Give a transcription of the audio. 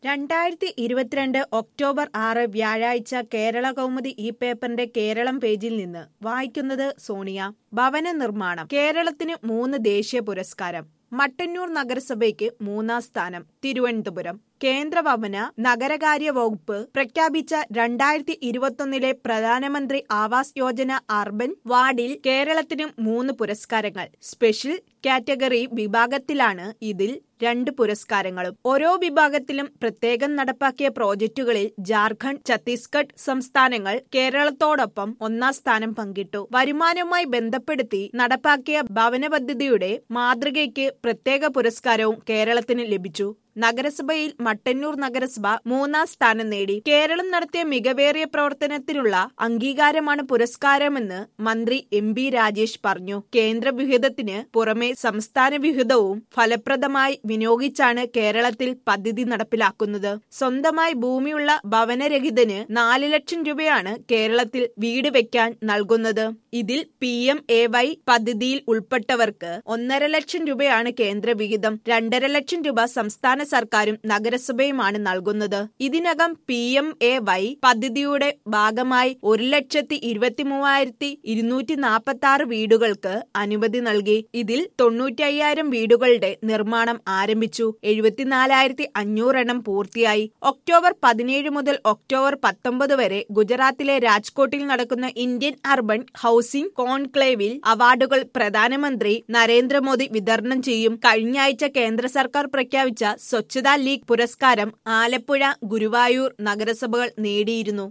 രണ്ടായിരത്തി ഇരുപത്തിരണ്ട് ഒക്ടോബർ ആറ് വ്യാഴാഴ്ച കേരള കൗമുദി ഈ പേപ്പറിന്റെ കേരളം പേജിൽ നിന്ന് വായിക്കുന്നത് സോണിയ ഭവന നിർമ്മാണം കേരളത്തിന് മൂന്ന് ദേശീയ പുരസ്കാരം മട്ടന്നൂർ നഗരസഭയ്ക്ക് മൂന്നാം സ്ഥാനം തിരുവനന്തപുരം കേന്ദ്ര ഭവന നഗരകാര്യ വകുപ്പ് പ്രഖ്യാപിച്ച രണ്ടായിരത്തി ഇരുപത്തൊന്നിലെ പ്രധാനമന്ത്രി ആവാസ് യോജന അർബൻ വാർഡിൽ കേരളത്തിന് മൂന്ന് പുരസ്കാരങ്ങൾ സ്പെഷ്യൽ കാറ്റഗറി വിഭാഗത്തിലാണ് ഇതിൽ രണ്ട് പുരസ്കാരങ്ങളും ഓരോ വിഭാഗത്തിലും പ്രത്യേകം നടപ്പാക്കിയ പ്രോജക്റ്റുകളിൽ ജാർഖണ്ഡ് ഛത്തീസ്ഗഡ് സംസ്ഥാനങ്ങൾ കേരളത്തോടൊപ്പം ഒന്നാം സ്ഥാനം പങ്കിട്ടു വരുമാനവുമായി ബന്ധപ്പെടുത്തി നടപ്പാക്കിയ ഭവന പദ്ധതിയുടെ മാതൃകയ്ക്ക് പ്രത്യേക പുരസ്കാരവും കേരളത്തിന് ലഭിച്ചു നഗരസഭയിൽ മട്ടന്നൂർ നഗരസഭ മൂന്നാം സ്ഥാനം നേടി കേരളം നടത്തിയ മികവേറിയ പ്രവർത്തനത്തിനുള്ള അംഗീകാരമാണ് പുരസ്കാരമെന്ന് മന്ത്രി എം ബി രാജേഷ് പറഞ്ഞു കേന്ദ്ര വിഹിതത്തിന് പുറമെ സംസ്ഥാന വിഹിതവും ഫലപ്രദമായി വിനിയോഗിച്ചാണ് കേരളത്തിൽ പദ്ധതി നടപ്പിലാക്കുന്നത് സ്വന്തമായി ഭൂമിയുള്ള ഭവനരഹിതന് നാല് ലക്ഷം രൂപയാണ് കേരളത്തിൽ വീട് വെക്കാൻ നൽകുന്നത് ഇതിൽ പി എം എ വൈ പദ്ധതിയിൽ ഉൾപ്പെട്ടവർക്ക് ഒന്നര ലക്ഷം രൂപയാണ് കേന്ദ്ര വിഹിതം രണ്ടര ലക്ഷം രൂപ സംസ്ഥാന സർക്കാരും നഗരസഭയുമാണ് നൽകുന്നത് ഇതിനകം പി എം എ വൈ പദ്ധതിയുടെ ഭാഗമായി ഒരു ലക്ഷത്തി ഇരുപത്തി മൂവായിരത്തി ഇരുന്നൂറ്റി നാൽപ്പത്തി ആറ് വീടുകൾക്ക് അനുമതി നൽകി ഇതിൽ തൊണ്ണൂറ്റി അയ്യായിരം വീടുകളുടെ നിർമ്മാണം ആരംഭിച്ചു എഴുപത്തിനാലായിരത്തി അഞ്ഞൂറെണ്ണം പൂർത്തിയായി ഒക്ടോബർ പതിനേഴ് മുതൽ ഒക്ടോബർ പത്തൊമ്പത് വരെ ഗുജറാത്തിലെ രാജ്കോട്ടിൽ നടക്കുന്ന ഇന്ത്യൻ അർബൻ ഹൌസിംഗ് കോൺക്ലേവിൽ അവാർഡുകൾ പ്രധാനമന്ത്രി നരേന്ദ്രമോദി വിതരണം ചെയ്യും കഴിഞ്ഞയാഴ്ച കേന്ദ്ര സർക്കാർ പ്രഖ്യാപിച്ച സ്വച്ഛതാ ലീഗ് പുരസ്കാരം ആലപ്പുഴ ഗുരുവായൂർ നഗരസഭകൾ നേടിയിരുന്നു